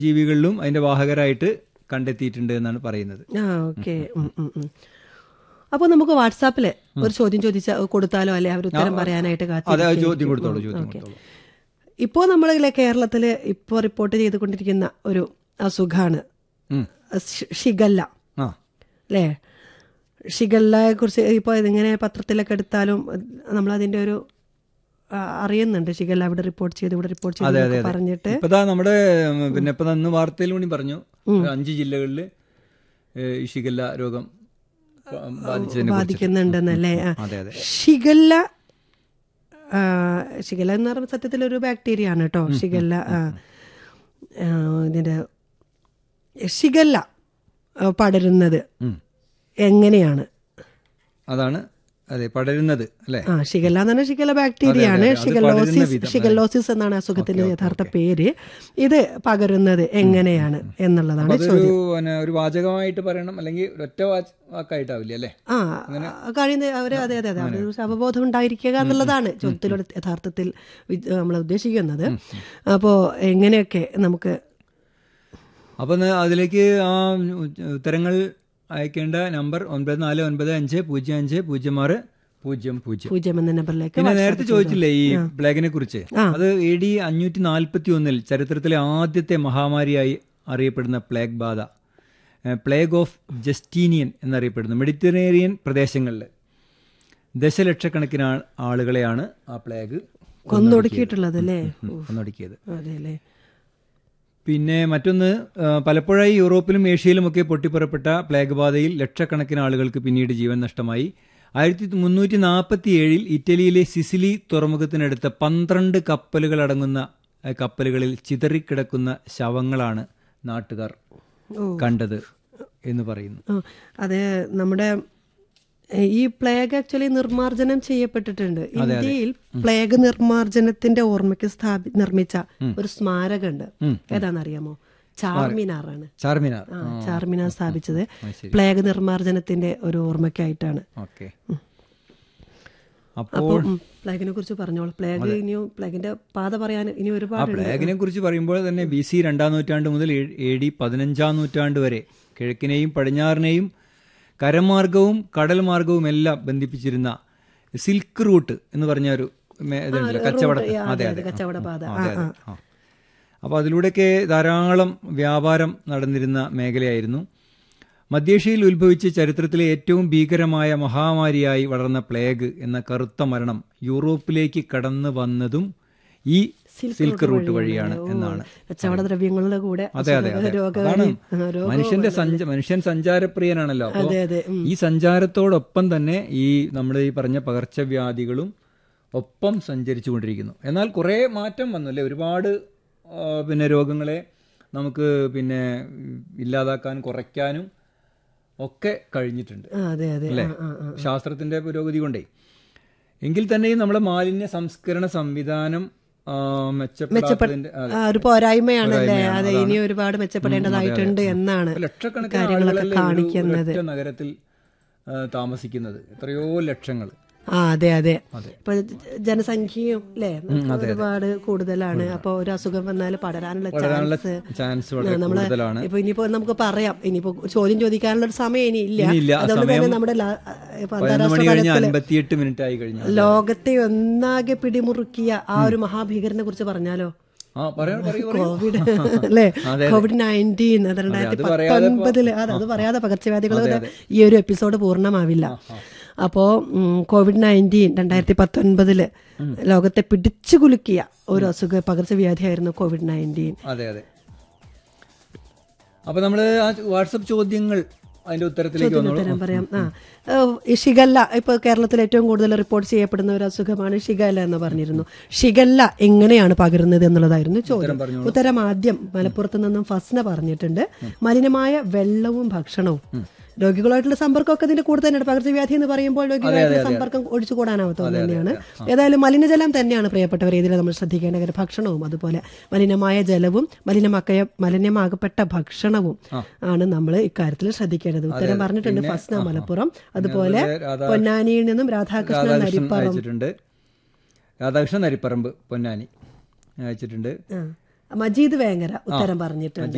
ജീവികളിലും അതിന്റെ വാഹകരായിട്ട് കണ്ടെത്തിയിട്ടുണ്ട് എന്നാണ് പറയുന്നത് ആ ഓക്കെ അപ്പോൾ നമുക്ക് വാട്സാപ്പിൽ ഒരു ചോദ്യം ചോദിച്ച കൊടുത്താലോ അല്ലെ അവർ ഉത്തരം പറയാനായിട്ട് അതെ ആ കാത്തിരിക്കുകയായിരിക്കും. ചോദ്യം കൊടുത്തോളൂ ചോദ്യം ഓക്കെ. കൊടുത്തോളൂ ഇപ്പോൾ നമ്മളെ കേരളത്തിൽ ഇപ്പോൾ റിപ്പോർട്ട് ചെയ്തുകൊണ്ടിരിക്കുന്ന ഒരു അസുഖമാണ് ഉം. ഷി- ഷിഗല്ല ആ അല്ലേ ഷിഗല്ലയെ കുറിച്ച് ഇപ്പോൾ ഇതിങ്ങനെ പത്രത്തിലൊക്കെ എടുത്താലും നമ്മൾ അതിന്റെ ഒരു ആ, അറിയുന്നുണ്ട് ഷിഗല്ല ഇവിടെ റിപ്പോർട്ട് ചെയ്തു ഇവിടെ റിപ്പോർട്ട് ചെയ്തു അതെ അതെ എന്നൊക്കെ അതെ പറഞ്ഞിട്ട് ഇപ്പതാ നമ്മുടെ ഉം, പിന്നെ ഇപ്പൊ അന്ന് വാർത്തയിൽ കൂടി പറഞ്ഞു അഞ്ച് ജില്ലകളിൽ ഈ ഷിഗല്ല രോഗം ബ- ബാധിച്ചതിനെ കുറിച്ച് ബാധിക്കുന്നുണ്ടെന്നല്ലേ ആ. അതെ അതെ ഷിഗല്ല ആ, ഷിഗല്ല എന്ന് പറയുമ്പോൾ സത്യത്തിൽ ഒരു ബാക്ടീരിയ ആണ് കേട്ടോ ഷിഗല്ല ആ, ആ, ഇതിന്റെ ഷിഗല്ല ആ, പടരുന്നത് ഉം. എങ്ങനെയാണ് അതാണ് അതെ പടരുന്നത് അല്ലെ ആ ഷിഗല്ല എന്ന് പറഞ്ഞാൽ ഷിഗല്ല ബാക്ടീരിയ ആണ് അതെ, അത് പടരുന്ന ഷിഗല്ലോസിസ് വിധം, ഷിഗല്ലോസിസ് എന്നാണ് അസുഖത്തിന്റെ യഥാർത്ഥ പേര് ഇത് പകരുന്നത് എങ്ങനെയാണ് എന്നുള്ളതാണ് അതൊരു പിന്നെ ഒരു വാചകമായിട്ട് പറയണം അല്ലെങ്കിൽ ഒറ്റ വാച- വാക്കായിട്ടാവില്ല അല്ലേ ആ കഴിയുന്ന അവര് അതെ അതെ അതെ ഒരു അവബോധം ഉണ്ടായിരിക്കുക എന്നുള്ളതാണ് ചോദ്യത്തിലൂടെ യഥാർത്ഥത്തിൽ നമ്മൾ ഉദ്ദേശിക്കുന്നത് അപ്പോ എങ്ങനെയൊക്കെ നമുക്ക് അപ്പൊ ന- അതിലേക്ക് ആ ഉത്തരങ്ങൾ അയക്കേണ്ട നമ്പർ ഒൻപത് നാല് ഒൻപത് അഞ്ച് പൂജ്യം അഞ്ച് പൂജ്യം ആറ് പൂജ്യം പൂജ്യം പൂജ്യം എന്ന നമ്പറിലേക്ക് പിന്നെ നേരത്തെ ചോദിച്ചില്ലേ ഈ പ്ലേഗിനെ കുറിച്ച് അത് എ ഡി അഞ്ഞൂറ്റി നാൽപ്പത്തി ഒന്നിൽ ചരിത്രത്തിലെ ആദ്യത്തെ മഹാമാരിയായി അറിയപ്പെടുന്ന പ്ലേഗ് ബാധ പ്ലേഗ് ഓഫ് ജസ്റ്റീനിയൻ എന്നറിയപ്പെടുന്നു മെഡിറ്ററേനിയൻ പ്രദേശങ്ങളിൽ ദശലക്ഷക്കണക്കിന് ആ- ആളുകളെയാണ് ആ പ്ലേഗ് കൊന്നൊടുക്കിയിട്ടുള്ളത് അല്ലേ കൊന്നൊടുക്കിയത് അതെ അല്ലേ പിന്നെ മറ്റൊന്ന് ആ, പലപ്പോഴായി യൂറോപ്പിലും ഏഷ്യയിലുമൊക്കെ പൊട്ടിപ്പുറപ്പെട്ട പ്ലേഗ് ബാധയിൽ ലക്ഷക്കണക്കിന് ആളുകൾക്ക് പിന്നീട് ജീവൻ നഷ്ടമായി ആയിരത്തി മുന്നൂറ്റി നാൽപ്പത്തി ഏഴിൽ ഇറ്റലിയിലെ സിസിലി തുറമുഖത്തിനടുത്ത് പന്ത്രണ്ട് കപ്പലുകൾ അടങ്ങുന്ന ആ, കപ്പലുകളിൽ ചിതറിക്കിടക്കുന്ന ശവങ്ങളാണ് നാട്ടുകാർ കണ്ടത് എന്ന് പറയുന്നു ആ, അത് നമ്മുടെ എ, ഈ പ്ലേഗ് ആക്ച്വലി നിർമ്മാർജ്ജനം ചെയ്യപ്പെട്ടിട്ടുണ്ട് ഇന്ത്യയിൽ പ്ലേഗ് നിർമ്മാർജ്ജനത്തിന്റെ ഓർമ്മയ്ക്ക് സ്ഥാപി നിർമ്മിച്ച ഒരു സ്മാരകമുണ്ട് ഏതാണെന്നറിയാമോ ചാർമിനാറാണ് ചാർമിനാർ ആ, ചാർമിനാർ സ്ഥാപിച്ചത് പ്ലേഗ് നിർമ്മാർജ്ജനത്തിന്റെ ഒരു ഓർമ്മയ്ക്കായിട്ടാണ് ഓക്കെ അപ്പോൾ അപ്പോൾ ഉം, പ്ലേഗിനെ കുറിച്ച് പറഞ്ഞോളൂ പ്ലേഗ് ഇനിയും പ്ലേഗിന്റെ പാത പറയാൻ ഇനി ആ ഒരുപാട് പ്ലേഗിനെ കുറിച്ച് പറയുമ്പോൾ തന്നെ ബി സി രണ്ടാം നൂറ്റാണ്ട് മുതൽ എ ഡി പതിനഞ്ചാം നൂറ്റാണ്ട് വരെ കിഴക്കിനെയും പടിഞ്ഞാറിനെയും കരമാർഗവും കടൽ മാർഗവും എല്ലാം ബന്ധിപ്പിച്ചിരുന്ന സിൽക്ക് റൂട്ട് എന്ന് പറഞ്ഞ ഒരു മേ- ഇതുണ്ടല്ലോ കച്ചവട അതെ, അതെ അതെ, അതെ കച്ചവട പാത. ആ, അതെ, അതെ. ആ. അപ്പോൾ അതിലൂടെയൊക്കെ ധാരാളം വ്യാപാരം നടന്നിരുന്ന മേഖലയായിരുന്നു മധ്യേഷ്യയിൽ ഉത്ഭവിച്ച് ചരിത്രത്തിലെ ഏറ്റവും ഭീകരമായ മഹാമാരിയായി വളർന്ന പ്ലേഗ് എന്ന കറുത്ത മരണം യൂറോപ്പിലേക്ക് കടന്നു വന്നതും ഈ സിൽക്ക് റൂട്ട് വഴിയാണ് എന്നാണ് കച്ചവട ദ്രവ്യങ്ങളുടെ കൂടെ അതെ അതെ അതെ രോഗ അതാണ് മനുഷ്യന്റെ സഞ്ച മനുഷ്യൻ സഞ്ചാരപ്രിയനാണല്ലോ അപ്പോൾ അതെ അതെ ഈ സഞ്ചാരത്തോടൊപ്പം തന്നെ ഈ നമ്മൾ ഈ പറഞ്ഞ പകർച്ചവ്യാധികളും ഒപ്പം സഞ്ചരിച്ചുകൊണ്ടിരിക്കുന്നു എന്നാൽ കുറേ മാറ്റം വന്നു അല്ലേ ഒരുപാട് ആ, പിന്നെ രോഗങ്ങളെ നമുക്ക് പിന്നെ ഉം, ഇല്ലാതാക്കാൻ കുറയ്ക്കാനും ഒക്കെ കഴിഞ്ഞിട്ടുണ്ട് ആ, അതെ അതെ അല്ലേ ആ, ആ, ആ. ശാസ്ത്രത്തിന്റെ പുരോഗതി കൊണ്ടേ എങ്കിൽ തന്നെയും നമ്മുടെ മാലിന്യ സംസ്കരണ സംവിധാനം ആ, മെച്ചപ്പെടാത്തതിന്റെ അതെ. ആ, ഒരു പോരായ്മയാണല്ലേ പോരായ്മയാണ്, അതെ അതാണ്. ഇനി ഒരുപാട് മെച്ചപ്പെടേണ്ടതായിട്ടുണ്ട് എന്നാണ് ലക്ഷക്കണക്കിന് കാര്യങ്ങളൊക്കെ ആളുകളല്ലേ ഒരു കാണിക്കുന്നത് ഒരൊറ്റ നഗരത്തിൽ ആ, താമസിക്കുന്നത് എത്രയോ ലക്ഷങ്ങൾ ആ അതെ അതെ അതെ. ഇപ്പൊ ജ- ജനസംഖ്യയും അല്ലേ ഒരുപാട് കൂടുതലാണ് അപ്പൊ ഒരു അസുഖം വന്നാൽ പടരാനുള്ള വളരാനുള്ള ചാൻസ് ചാൻസ് വളരെ നമ്മള് കൂടുതലാണ് ഇപ്പൊ ഇനിയിപ്പോ നമുക്ക് പറയാം ഇനിയിപ്പോ ചോദ്യം ചോദിക്കാനുള്ള ഒരു സമയം ഇനി ഇല്ല ഇനിയില്ല. ആ അതുകൊണ്ട് സമയം തന്നെ നമ്മുടെ ലാ- ഇപ്പൊ പതിനൊന്ന് അന്താരാഷ്ട്ര മണി കഴിഞ്ഞ് തലത്തില് അൻപത്തിയെട്ട് മിനിറ്റ് ആയി കഴിഞ്ഞു ലോകത്തെ ഒന്നാകെ പിടിമുറുക്കിയ ആ ഒരു മഹാഭീകരനെ കുറിച്ച് പറഞ്ഞാലോ ആ പറയൂ പറയൂ പറയൂ കോവിഡ് അല്ലേ കോവിഡ് നയൻറ്റീൻ അത് രണ്ടായിരത്തി അത് പറയാതെ പത്തൊൻപതില് അതെ അത് പറയാതെ പകർച്ചവ്യാധികൾ ഈ ഒരു എപ്പിസോഡ് പൂർണ്ണമാവില്ല അപ്പോ ഉം, കോവിഡ് നയൻറ്റീൻ രണ്ടായിരത്തി പത്തൊൻപതില് ലോകത്തെ പിടിച്ചു കുലുക്കിയ ഒരു അസുഖ പകർച്ചവ്യാധിയായിരുന്നു കോവിഡ് നയൻറ്റീൻ അതെ അതെ അപ്പൊ നമ്മള് ആ വാട്സപ്പ് ചോദ്യങ്ങൾ അതിന്റെ ഉത്തരത്തിലേക്ക് വന്നോളൂ ഉത്തരം പറയാം ആ ഏഹ്, ഈ ഷിഗല്ല ഇപ്പൊ കേരളത്തിൽ ഏറ്റവും കൂടുതൽ റിപ്പോർട്ട് ചെയ്യപ്പെടുന്ന ഒരു അസുഖമാണ് ഷിഗല്ല എന്ന് പറഞ്ഞിരുന്നു ഷിഗല്ല എങ്ങനെയാണ് പകരുന്നത് എന്നുള്ളതായിരുന്നു ചോദ്യം ഉത്തരം ആദ്യം മലപ്പുറത്ത് നിന്നും ഫസ്ന പറഞ്ഞിട്ടുണ്ട് മലിനമായ വെള്ളവും ഭക്ഷണവും രോഗികളുമായിട്ടുള്ള സമ്പർക്കമൊക്കെ ഇതിന്റെ കൂടെ തന്നെയാണ് പകർച്ചവ്യാധി എന്ന് പറയുമ്പോൾ രോഗികളുമായിട്ടുള്ള സമ്പർക്കം ഒഴിച്ചുകൂടാനാവാത്തത് തന്നെയാണ് ഏതായാലും മലിനജലം തന്നെയാണ് പ്രിയപ്പെട്ടവർ ഇതിൽ നമ്മൾ ശ്രദ്ധിക്കേണ്ട കാര്യം ഭക്ഷണവും അതുപോലെ മലിനമായ ജലവും മലിനമാക്കിയ മലിനമാകപ്പെട്ട ഭക്ഷണവും ആണ് നമ്മൾ ഇക്കാര്യത്തിൽ ശ്രദ്ധിക്കേണ്ടത് ഉത്തരം പറഞ്ഞിട്ടുണ്ട് ഫസ്ന മലപ്പുറം അതുപോലെ രാധാ- പൊന്നാനിയിൽ നിന്നും രാധാകൃഷ്ണൻ രാധാകൃഷ്ണൻ നരിപ്പറം അയച്ചിട്ടുണ്ട് രാധാകൃഷ്ണൻ നരിപ്പറമ്പ് പൊന്നാനി അയച്ചിട്ടുണ്ട് ആ. മജീദ് വേങ്ങര ഉത്തരം പറഞ്ഞിട്ടുണ്ട്